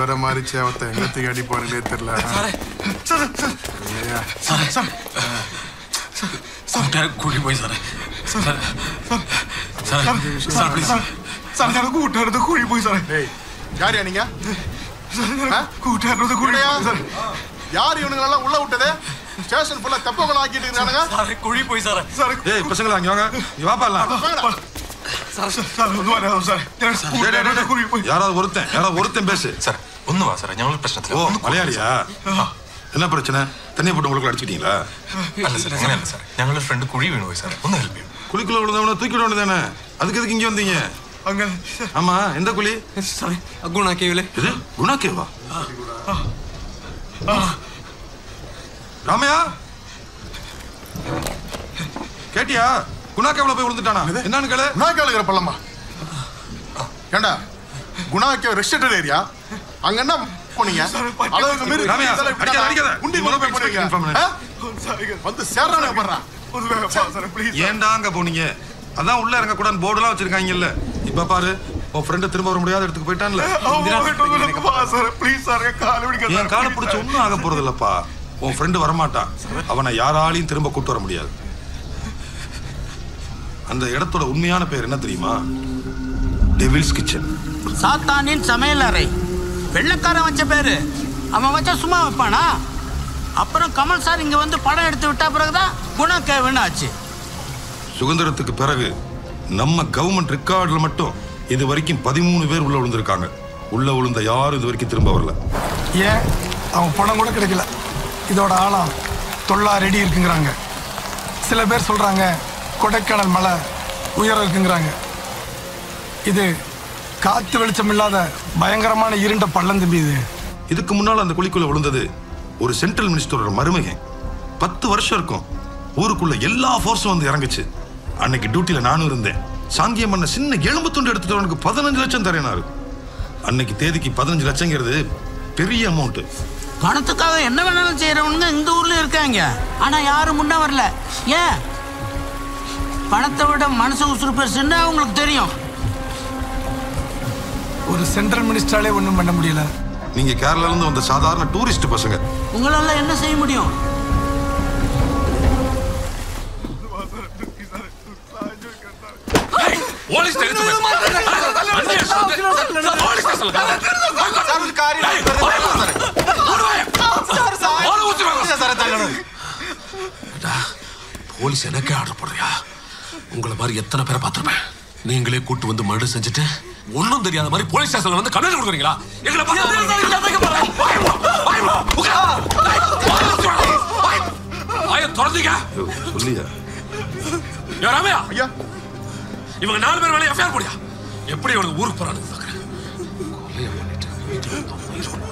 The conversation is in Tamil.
அடிக்காத மாதிரி சேவத்தை எங்கத்துக்கு அடிப்பானுங்களே தெரியல ஐயா. കൂടി പോയി സാറേ സാറേ സാർ പ്ലീസ് സാർ ഞങ്ങൾ കൂട്ടുകാരത്തെ കുഴി പോയി സാറേ டேய் யாரியா நீங்க കൂട്ടുകാരത്തെ കുഴി இல்லையா? யார் இவனுங்களெல்லாம் உள்ள விட்டது ஸ்டேஷன் ஃபுல்லா தெப்பகுளம் ஆக்கிட்டு இருக்கானுங்க സാറേ കുഴി പോയി സാറേ സാറേ ஏய் பசங்களா இங்க வாங்க இங்க வாப்பா எல்லாம் வாங்கடா. സാർ സാർ ഒന്ന് വരാമോ സാറേ ഞങ്ങൾ കൂട്ടുകാരത്തെ കുഴി പോയി யாராவது ஒருத்தன் யாராவது ஒருத்தன் பேசு സാർ ഒന്ന് വാ സാറേ ഞങ്ങൾ പ്രശ്നത്തിൽ ஓ மலையாளியா என்ன பிரச்சனை தண்ணி போட்டு உங்களுக்கு அடிச்சுக்கிட்டீங்களா അല്ല സാർ അങ്ങനെയല്ല സാർ ഞങ്ങളുടെ ഫ്രണ്ട് കുഴി വീണ് പോയി സാറേ ഒന്ന് ഹെൽപ്പ് ചെയ്യും குழிக்குள்ள விழுந்தவன தூக்கி விட வேண்டியதானே அதுக்கு எதுக்கு இங்க வந்தீங்க അങ്ങനെ ஆமா எந்த குழி സാറേ ഗുണാക്കിയവിലെ இது குணா கேவா ராமையா கேட்டியா குணா கேவல போய் விழுந்துட்டானா என்னன்னு கேளு குணா கேளுங்கிற பள்ளமா ஏண்டா குணாக்கே ரெஸ்ட்ரிக்டட் ஏரியா அங்க என்ன போனீங்க அளவுக்கு மீறி ராமையா, இதெல்லாம் இப்படி அடிக்காத, அடிக்காத. உண்டி முதல்ல போய் போய் போனீங்க inform பண்ணு. ஆ? வந்து சேர்றானே பண்றான் ഒന്ന് വേഗം വാ സാറേ പ്ലീസ് ஏன்டா அங்க போனீங்க அதான் உள்ள இறங்க கூடாது போர்டுலாம் வச்சிருக்காங்கல்ல இப்ப பாரு உன் ஃப்ரெண்டு திரும்ப வர முடியாத இடத்துக்கு போயிட்டான்ல സാറേ പ്ലീസ് സാറേ കാല് പിടിക്കാൻ என் காலை பிடிச்ச ஒன்றும் ஆக போறது இல்லப்பா உன் ஃப்ரெண்டு வரமாட்டான் அவனை யாராலையும் திரும்ப கூட்டு வர முடியாது அந்த இடத்தோட உண்மையான பேர் என்ன தெரியுமா டெவில்ஸ் கிச்சன் சாத்தானின் சமையல் அறை வெள்ளைக்காரன் வச்ச பேரு அவன் வச்சா சும்மா வைப்பானா அப்புறம் கமல் சார் இங்க வந்து படம் எடுத்து விட்ட பிறகுதான் குணா கேவன் ஆச்சு சுதந்திரத்துக்கு பிறகு நம்ம கவர்மெண்ட் ரெக்கார்டில் மட்டும் இது வரைக்கும் பதிமூணு பேர் உள்ள விழுந்திருக்காங்க உள்ள விழுந்த யாரும் இது வரைக்கும் திரும்ப வரல ஏன் அவன் பணம் கூட கிடைக்கல இதோட ஆழம் தொள்ளாறு அடி இருக்குங்கிறாங்க சில பேர் சொல்றாங்க கொடைக்கானல் மலை உயரம் இருக்குங்கிறாங்க இது காத்து வெளிச்சம் இல்லாத பயங்கரமான இருண்ட பள்ளம் தம்பி இது இதுக்கு முன்னால் அந்த குழிக்குள்ள விழுந்தது ஒரு சென்ட்ரல் மினிஸ்டரோட மருமகன் பத்து வருஷம் இருக்கும் ஊருக்குள்ள எல்லா ஃபோர்ஸும் வந்து இறங்குச்சு அன்னைக்கு டியூட்டில நானும் இருந்தேன் சாங்கியம் பண்ண சின்ன எலும்பு துண்டு எடுத்துட்டவனுக்கு பதினஞ்சு லட்சம் தரேனாரு அன்னைக்கு தேதிக்கு பதினஞ்சு லட்சங்கிறது பெரிய அமௌண்ட் பணத்துக்காக என்ன வேணாலும் செய்யறவனுங்க இந்த ஊர்ல இருக்காங்க ஆனா யாரும் முன்ன வரல ஏன் பணத்தை விட மனசு உசுறு பெருசுன்னு அவங்களுக்கு தெரியும் ஒரு சென்ட்ரல் மினிஸ்டராலே ஒன்றும் பண்ண முடியல நீங்க கேரளால இருந்து வந்த சாதாரண டூரிஸ்ட் பசங்க உங்களால என்ன செய்ய முடியும் പോലീസ് போலீஸ் எனக்கே ஆர்டர் போடுறியா உங்களை மாதிரி எத்தனை பேரை பார்த்துருப்பேன் நீங்களே கூட்டு வந்து மர்டர் செஞ்சுட்டு ஒண்ணும் தெரியாத மாதிரி போலீஸ் ஸ்டேஷன்ல வந்து கண்ணாடி கொடுக்குறீங்களா எங்களை ஆய திறந்தீங்க சொல்லியா ஏ ராமையா ஐயா இவங்க நாலு பேர் மேலே எஃப்ஐஆர் போடியா எப்படி இவனுக்கு ஊருக்கு போறான்னு பார்க்கறேன் கொலையை பண்ணிட்டு வீட்டுக்கு வந்தோம், உயிரோட